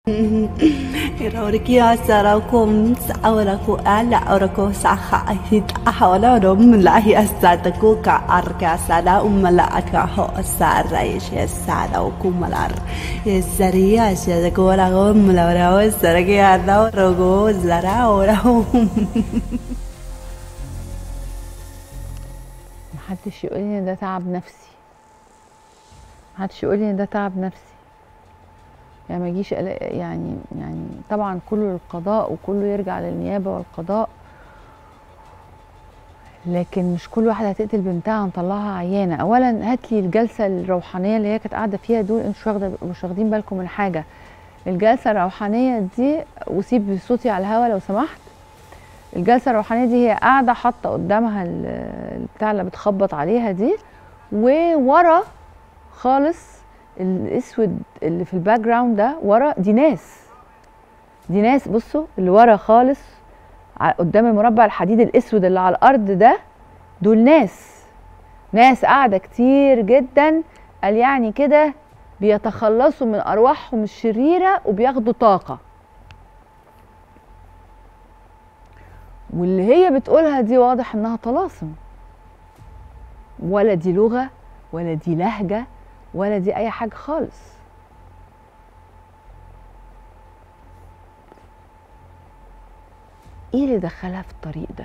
Raurikia sarakum sauraku ala orako saha hit ahawala rom lahi asataku ka arka sala umala aka ho sara ishe sara ukumalar Saria se gora gom la ora saraki ada rogo zara ora محدش يقول لي ان ده تعب نفسي محدش يقول لي ان ده تعب نفسي يعني ما يجيش ألاقي- يعني يعني طبعا كله للقضاء وكله يرجع للنيابه والقضاء لكن مش كل واحده هتقتل بنتها هنطلعها عيانه اولا هات لي الجلسه الروحانيه اللي هي كانت قاعده فيها دول انتوا مش واخده مش واخدين بالكم من حاجه الجلسه الروحانيه دي وسيب صوتي على الهوا لو سمحت الجلسه الروحانيه دي هي قاعده حاطه قدامها ال- البتاع اللي بتخبط عليها دي وورا خالص الاسود اللي في الباك جراوند ده ورا دي ناس دي ناس بصوا اللي ورا خالص ع- قدام المربع الحديد الاسود اللي على الارض ده دول ناس ناس قاعده كتير جدا قال يعني كده بيتخلصوا من ارواحهم الشريره وبياخدوا طاقه واللي هي بتقولها دي واضح انها طلاسم ولا دي لغه ولا دي لهجه ولا دي اي حاجه خالص ايه اللي دخلها في الطريق ده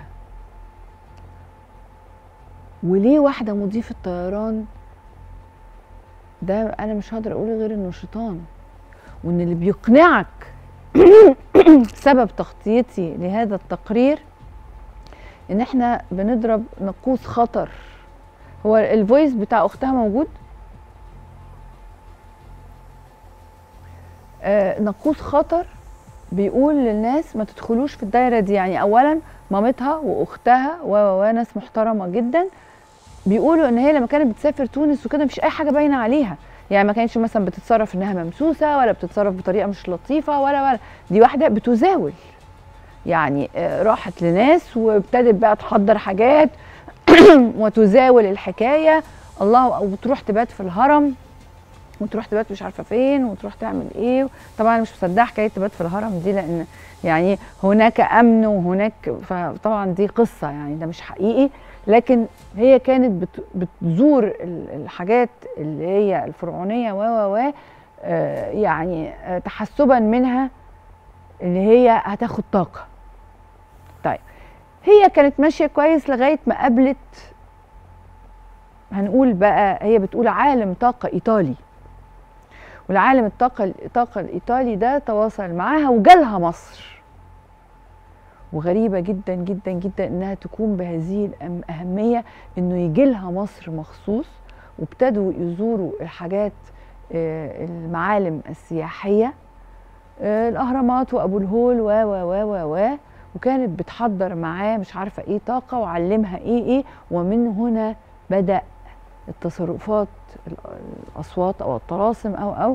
وليه واحده مضيفه طيران ده انا مش هقدر اقول غير انه شيطان وان اللي بيقنعك سبب تغطيتي لهذا التقرير ان احنا بنضرب نقوص خطر هو الفويس بتاع اختها موجود آه نقوص خطر بيقول للناس ما تدخلوش في الدايره دي يعني اولا مامتها واختها و و و ناس محترمه جدا بيقولوا ان هي لما كانت بتسافر تونس وكده مفيش اي حاجه باينه عليها يعني ما كانتش مثلا بتتصرف انها ممسوسه ولا بتتصرف بطريقه مش لطيفه ولا ولا دي واحده بتزاول يعني آه، راحت لناس وابتدت بقى تحضر حاجات وتزاول الحكايه الله وتروح تبات في الهرم وتروح تبات مش عارفه فين وتروح تعمل ايه طبعا أنا مش مصدقه حكايه تبات في الهرم دي لان يعني هناك امن وهناك فطبعا دي قصه يعني ده مش حقيقي لكن هي كانت بت- بتزور ال- الحاجات اللي هي الفرعونيه و و و آه، يعني آه، تحسبا منها اللي هي هتاخد طاقه طيب هي كانت ماشيه كويس لغايه ما قابلت هنقول بقى هي بتقول عالم طاقه ايطالي والعالم الطاقه الطاقه الايطالي ده تواصل معاها وجالها مصر وغريبه جدا جدا جدا انها تكون بهذه الاهميه انه يجي لها مصر مخصوص وابتدوا يزوروا الحاجات آه، المعالم السياحيه آه، الاهرامات وابو الهول و و و و و وكانت بتحضر معاه مش عارفه ايه طاقه وعلمها ايه ايه ومن هنا بدا التصرفات ال- الاصوات او الطلاسم او او